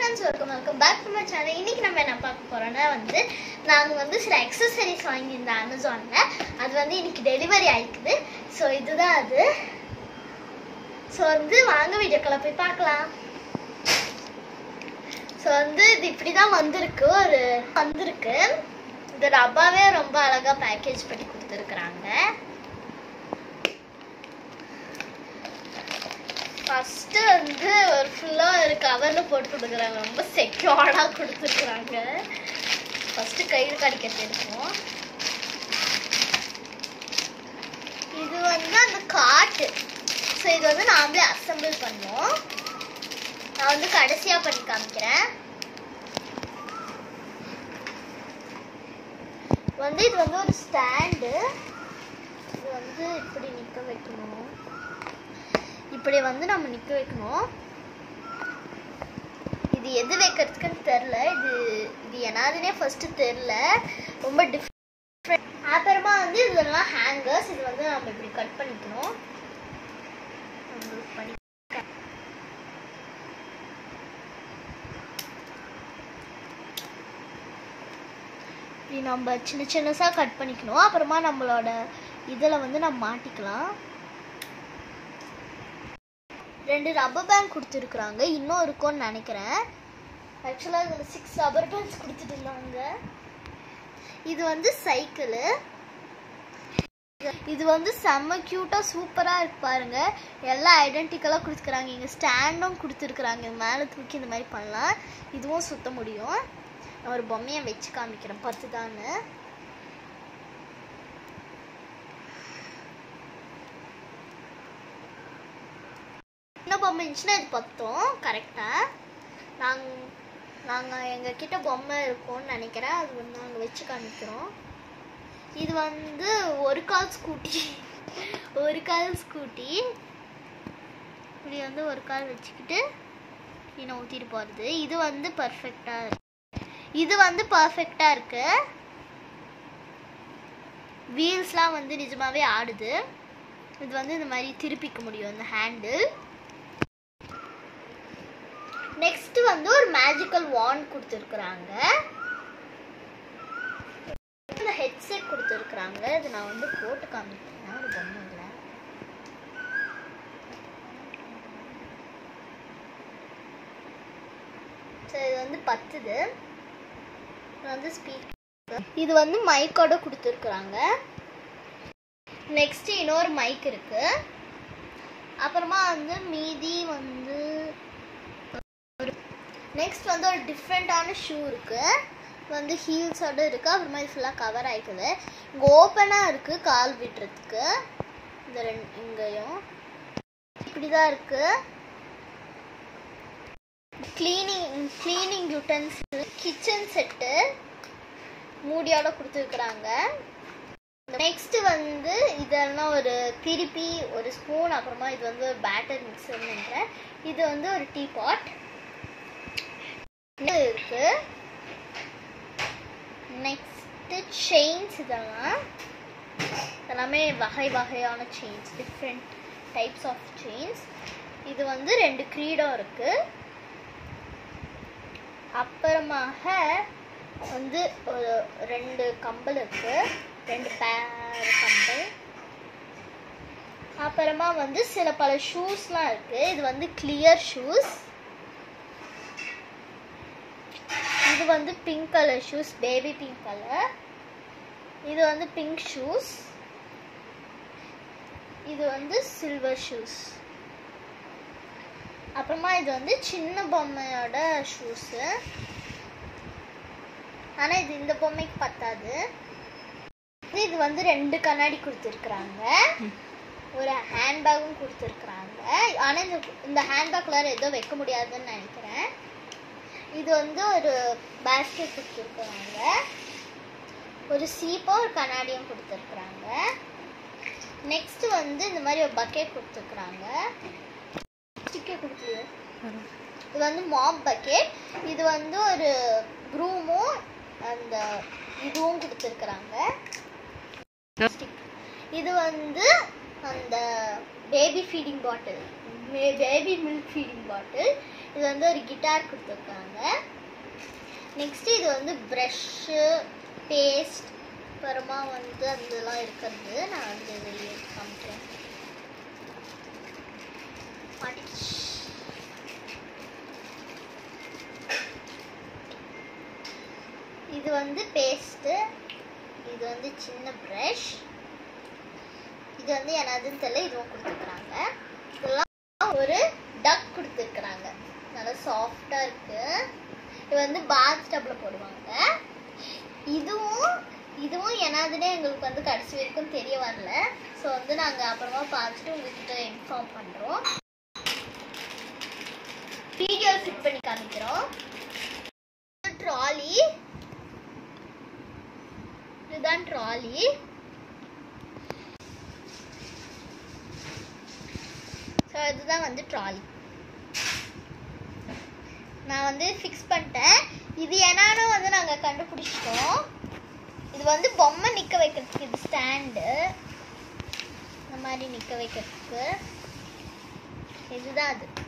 Friends welcome welcome back to my channel இன்னைக்கு நம்ம என்ன பார்க்க போறோம்னா வந்து நாங்கள் வந்து சில எக்ஸசரிஸ் வாங்கியிருந்தோம் அமேசானில் அது வந்து இன்னைக்கு டெலிவரி ஆயிக்குது ஸோ இதுதான் அது ஸோ வந்து வாங்க வீடியோக்குள்ள போய் பார்க்கலாம் ஸோ வந்து இது இப்படி தான் வந்திருக்கு ஒரு வந்திருக்கு இந்த ரப்பாவே ரொம்ப அழகா பேக்கேஜ் பண்ணி கொடுத்துருக்குறாங்க ஃபர்ஸ்ட் வந்து ஒரு ஃபுல்லா ஒரு கவர்ல போட்டு கொடுக்குறாங்க ரொம்ப செக்யூர்டா கொடுத்துருக்குறாங்க ஃபர்ஸ்ட் கையில் கடிக்கிறது இருக்கும் இது வந்து அந்த காட்டு ஸோ இது வந்து நாமளே அசெம்பிள் பண்ணோம் நான் வந்து கடைசியா பண்ணி காமிக்கிறேன் வந்து இது வந்து ஒரு ஸ்டாண்டு இது வந்து இப்படி நிக்க வைக்கணும் இப்படி வந்து நம்ம நிக்க வைக்கணும் இது எது வைக்கிறதுக்குன்னு தெரில இது இது என்னதுன்னே ஃபர்ஸ்ட் தெரில ரொம்ப டிஃப்ரெண்ட் அப்புறமா வந்து இதெல்லாம் ஹேங்கர்ஸ் இது வந்து நம்ம இப்படி கட் பண்ணிக்கணும் நம்மளுக்கு பண்ணி இப்படி நம்ம சின்ன சின்னசாக கட் பண்ணிக்கணும் அப்புறமா நம்மளோட இதில் வந்து நம்ம மாட்டிக்கலாம் ரெண்டு ரப்பர் பேண்ட் கொடுத்துருக்குறாங்க இன்னும் இருக்கும்னு நினைக்கிறேன் ஆக்சுவலாக இதில் சிக்ஸ் ரப்பர் பேண்ட்ஸ் கொடுத்துட்டு இருந்தாங்க இது வந்து சைக்கிளு இது வந்து செம்ம க்யூட்டாக சூப்பராக இருக்கு பாருங்க எல்லாம் ஐடென்டிக்கலாக கொடுத்துருக்குறாங்க இங்கே ஸ்டாண்டும் கொடுத்துருக்குறாங்க மேலே தூக்கி இந்த மாதிரி பண்ணலாம் இதுவும் சுத்த முடியும் நான் ஒரு பொம்மையை வச்சு காமிக்கிறேன் பத்து தான்னு சின்ன பொம்மை இருந்துச்சுன்னா இது பத்தும் கரெக்டாக நாங்கள் நாங்கள் எங்கள் கிட்ட பொம்மை இருக்கோம்னு நினைக்கிறேன் அது வந்து நாங்கள் வச்சு காமிக்கிறோம் இது வந்து ஒரு கால் ஸ்கூட்டி ஒரு கால் ஸ்கூட்டி இப்படி வந்து ஒரு கால் வச்சுக்கிட்டு கீழே ஊற்றிட்டு போகிறது இது வந்து பர்ஃபெக்டாக இருக்கு இது வந்து பர்ஃபெக்டாக இருக்கு வீல்ஸ்லாம் வந்து நிஜமாவே ஆடுது இது வந்து இந்த மாதிரி திருப்பிக்க முடியும் இந்த ஹேண்டில் நெக்ஸ்ட் வந்து ஒரு மேஜிக்கல் வாண்ட் கொடுத்துருக்குறாங்க இந்த ஹெட்செட் கொடுத்துருக்குறாங்க இது நான் வந்து போட்டு காமிக்கிறேன் ஒரு பொம்மை இல்லை சரி இது வந்து பத்துது இது வந்து ஸ்பீக்கர் இது வந்து மைக்கோட கொடுத்துருக்குறாங்க நெக்ஸ்ட் இன்னொரு மைக் இருக்கு அப்புறமா வந்து மீதி வந்து நெக்ஸ்ட் வந்து ஒரு டிஃப்ரெண்ட்டான ஷூ இருக்கு வந்து ஹீல்ஸோட இருக்கு அப்புறமா இது ஃபுல்லாக கவர் ஆயிக்குது இங்கே ஓப்பனாக இருக்கு கால் விடுறதுக்கு இந்த ரெண்டு இங்கேயும் இப்படி தான் இருக்கு cleaning cleaning utensil kitchen set மூடியோட கொடுத்துருக்குறாங்க நெக்ஸ்ட் வந்து இதெல்லாம் ஒரு திருப்பி ஒரு ஸ்பூன் அப்புறமா இது வந்து ஒரு பேட்டர் மிக்சர்னு நினைக்கிறேன் இது வந்து ஒரு டீ பாட் இருக்கு நெக்ஸ்ட் செயின்ஸ் இதெல்லாம் எல்லாமே வகை வகையான chains different types of chains இது வந்து ரெண்டு கிரீடம் இருக்கு அப்புறமாக வந்து ஒரு ரெண்டு கம்பல் இருக்கு ரெண்டு பேர் கம்பல் அப்புறமா வந்து சில பல ஷூஸ்லாம் இருக்கு இது வந்து கிளியர் ஷூஸ் இது வந்து pink colour shoes baby pink colour இது வந்து பிங்க் ஷூஸ் இது வந்து சில்வர் ஷூஸ் அப்புறமா இது வந்து சின்ன பொம்மையோட ஷூஸு ஆனால் இது இந்த பொம்மைக்கு பத்தாது இது வந்து ரெண்டு கண்ணாடி கொடுத்துருக்குறாங்க ஒரு ஹேண்ட்பேக்கும் கொடுத்துருக்குறாங்க ஆனால் இந்த இந்த ஹேண்ட்பேக்குள்ளார ஏதோ வைக்க முடியாதுன்னு நினைக்கிறேன் இது வந்து ஒரு பேஸ்கெட் கொடுத்துருக்குறாங்க ஒரு சீப்போ ஒரு கண்ணாடியும் கொடுத்துருக்குறாங்க நெக்ஸ்ட் வந்து இந்த மாதிரி ஒரு பக்கெட் கொடுத்துருக்குறாங்க ஸ்டிக்கர் கொடுக்கலையோ இது வந்து மாப் பக்கெட் இது வந்து ஒரு ப்ரூமும் அந்த இதுவும் கொடுத்துருக்குறாங்க இது வந்து அந்த baby feeding bottle baby milk feeding bottle இது வந்து ஒரு கிட்டார் கொடுத்துருக்காங்க நெக்ஸ்ட் இது வந்து ப்ரஷ்ஷு பேஸ்ட் அப்புறமா வந்து அதெல்லாம் இருக்கிறது நான் வந்து வெளியே காமிக்கிறேன் மாட்டிக்கிச்சு. இது வந்து பேஸ்ட்டு இது வந்து சின்ன ப்ரஷ் இது வந்து என்னதுன்னு தெரியல இதுவும் கொடுத்துருக்குறாங்க இதெல்லாம் ஒரு டக் கொடுத்துருக்குறாங்க நல்லா சாஃப்டாக இருக்கு இது வந்து பாத் டப்பில் போடுவாங்க இதுவும் இதுவும் என்னதுன்னே எங்களுக்கு வந்து கடைசி வரைக்கும் தெரிய வரல ஸோ வந்து நாங்கள் அப்புறமா பார்த்துட்டு உங்ககிட்ட இன்ஃபார்ம் பண்ணுறோம் வீடியோ ஃபிட் பண்ணி காமிக்கிறோம் ட்ராலி இதுதான் ட்ராலி ஸோ இதுதான் வந்து ட்ராலி நான் வந்து ஃபிக்ஸ் பண்ணிட்டேன் இது என்னன்னு வந்து நாங்கள் கண்டுபிடிச்சிட்டோம் இது வந்து பொம்மை நிற்க வைக்கிறதுக்கு இது ஸ்டாண்டு இந்த மாதிரி நிற்க வைக்கிறதுக்கு இதுதான் அது